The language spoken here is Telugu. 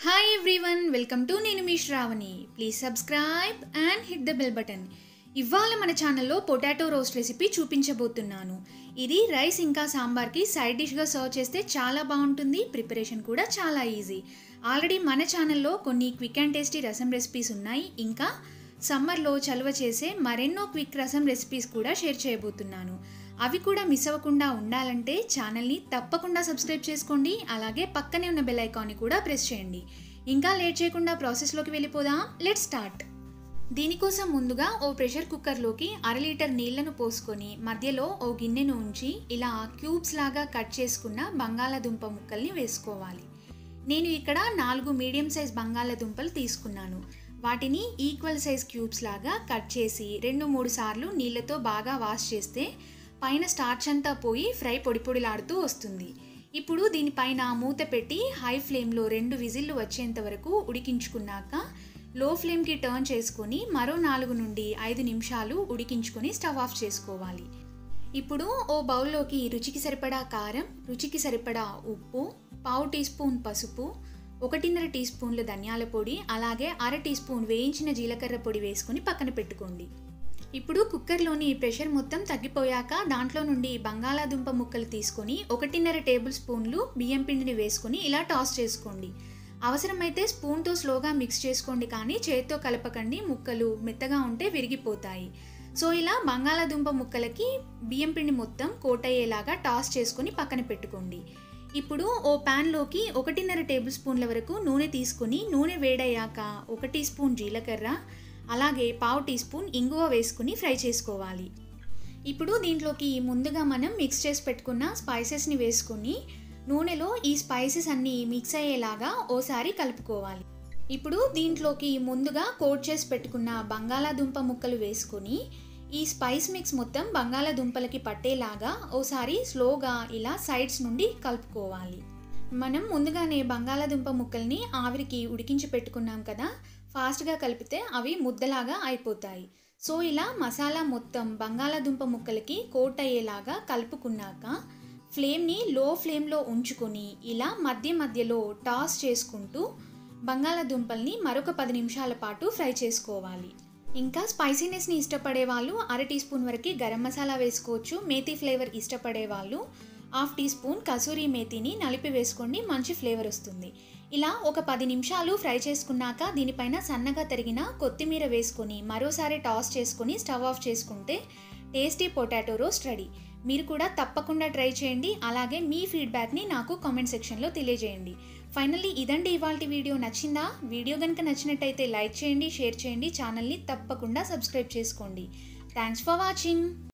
హాయ్ ఎవ్రీవన్ వెల్కమ్ టు నేను మీ Sravani please subscribe and hit the bell button ఇవాళ మన ఛానల్లో పొటాటో రోస్ట్ రెసిపీ చూపించబోతున్నాను ఇది రైస్ ఇంకా సాంబార్కి సైడ్ డిష్గా సర్వ్ చేస్తే చాలా బాగుంటుంది ప్రిపరేషన్ కూడా చాలా ఈజీ ఆల్రెడీ మన ఛానల్లో కొన్ని quick and tasty rasam recipes ఉన్నాయి ఇంకా సమ్మర్లో చలువ చేసే మరెన్నో క్విక్ రసం రెసిపీస్ కూడా షేర్ చేయబోతున్నాను అవి కూడా మిస్ అవ్వకుండా ఉండాలంటే ఛానల్ని తప్పకుండా సబ్స్క్రైబ్ చేసుకోండి అలాగే పక్కనే ఉన్న బెల్ ఐకాన్ని కూడా ప్రెస్ చేయండి ఇంకా లేట్ చేయకుండా ప్రాసెస్లోకి వెళ్ళిపోదాం లెట్ స్టార్ట్ దీనికోసం ముందుగా ఓ ప్రెషర్ కుక్కర్లోకి అర లీటర్ నీళ్లను పోసుకొని మధ్యలో ఓ గిన్నెను ఉంచి ఇలా క్యూబ్స్ లాగా కట్ చేసుకున్న బంగాళాదుంప ముక్కల్ని వేసుకోవాలి నేను ఇక్కడ నాలుగు మీడియం సైజ్ బంగాళాదుంపలు తీసుకున్నాను వాటిని ఈక్వల్ సైజ్ క్యూబ్స్ లాగా కట్ చేసి రెండు మూడు సార్లు నీళ్ళతో బాగా వాష్ చేస్తే పైన స్టార్చ్ అంతా పోయి ఫ్రై పొడి పొడిలాడుతూ వస్తుంది ఇప్పుడు దీనిపైన మూత పెట్టి హై ఫ్లేమ్లో రెండు విజిల్లు వచ్చేంత వరకు ఉడికించుకున్నాక లో ఫ్లేమ్కి టర్న్ చేసుకొని మరో నాలుగు నుండి ఐదు నిమిషాలు ఉడికించుకొని స్టవ్ ఆఫ్ చేసుకోవాలి ఇప్పుడు ఓ బౌల్లోకి రుచికి సరిపడా కారం రుచికి సరిపడా ఉప్పు పావు టీ స్పూన్ పసుపు ఒకటిన్నర టీ స్పూన్లు ధనియాల పొడి అలాగే అర టీ స్పూన్ వేయించిన జీలకర్ర పొడి వేసుకొని పక్కన పెట్టుకోండి ఇప్పుడు కుక్కర్లోని ప్రెషర్ మొత్తం తగ్గిపోయాక దాంట్లో నుండి బంగాళాదుంప ముక్కలు తీసుకొని ఒకటిన్నర టేబుల్ స్పూన్లు బియ్యం పిండిని వేసుకొని ఇలా టాస్ చేసుకోండి అవసరమైతే స్పూన్తో స్లోగా మిక్స్ చేసుకోండి కానీ చేతితో కలపకండి ముక్కలు మెత్తగా ఉంటే విరిగిపోతాయి సో ఇలా బంగాళాదుంప ముక్కలకి బియ్యం పిండి మొత్తం కోట్ అయ్యేలాగా టాస్ చేసుకొని పక్కన పెట్టుకోండి ఇప్పుడు ఓ ప్యాన్లోకి ఒకటిన్నర టేబుల్ స్పూన్ల వరకు నూనె తీసుకొని నూనె వేడయ్యాక ఒక టీ స్పూన్ జీలకర్ర అలాగే పావు టీ స్పూన్ ఇంగువ వేసుకుని ఫ్రై చేసుకోవాలి ఇప్పుడు దీంట్లోకి ముందుగా మనం మిక్స్ చేసి పెట్టుకున్న స్పైసెస్ని వేసుకొని నూనెలో ఈ స్పైసెస్ అన్నీ మిక్స్ అయ్యేలాగా ఓసారి కలుపుకోవాలి ఇప్పుడు దీంట్లోకి ముందుగా కోట్ చేసి పెట్టుకున్న బంగాళాదుంప ముక్కలు వేసుకొని ఈ స్పైస్ మిక్స్ మొత్తం బంగాళాదుంపలకి పట్టేలాగా ఓసారి స్లోగా ఇలా సైడ్స్ నుండి కలుపుకోవాలి మనం ముందుగానే బంగాళాదుంప ముక్కల్ని ఆవిరికి ఉడికించి పెట్టుకున్నాం కదా ఫాస్ట్గా కలిపితే అవి ముద్దలాగా అయిపోతాయి సో ఇలా మసాలా మొత్తం బంగాళాదుంప ముక్కలకి కోట్ అయ్యేలాగా కలుపుకున్నాక ఫ్లేమ్ని లో ఫ్లేమ్లో ఉంచుకొని ఇలా మధ్య మధ్యలో టాస్ చేసుకుంటూ బంగాళాదుంపల్ని మరొక పది నిమిషాల పాటు ఫ్రై చేసుకోవాలి ఇంకా స్పైసీనెస్ని ఇష్టపడే వాళ్ళు అర టీ స్పూన్ వరకు గరం మసాలా వేసుకోవచ్చు మేతి ఫ్లేవర్ ఇష్టపడే వాళ్ళు హాఫ్ టీ స్పూన్ కసూరి మేతిని నలిపి వేసుకోండి మంచి ఫ్లేవర్ వస్తుంది ఇలా ఒక పది నిమిషాలు ఫ్రై చేసుకున్నాక దీనిపైన సన్నగా తరిగిన కొత్తిమీర వేసుకొని మరోసారి టాస్ చేసుకొని స్టవ్ ఆఫ్ చేసుకుంటే టేస్టీ పొటాటో రోస్ట్ రెడీ మీరు కూడా తప్పకుండా ట్రై చేయండి అలాగే మీ ఫీడ్బ్యాక్ని నాకు కామెంట్ సెక్షన్లో తెలియజేయండి ఫైనల్లీ ఇదండి ఇవాళ వీడియో నచ్చిందా వీడియో కనుక నచ్చినట్టయితే లైక్ చేయండి షేర్ చేయండి ఛానల్ని తప్పకుండా సబ్స్క్రైబ్ చేసుకోండి థ్యాంక్స్ ఫర్ వాచింగ్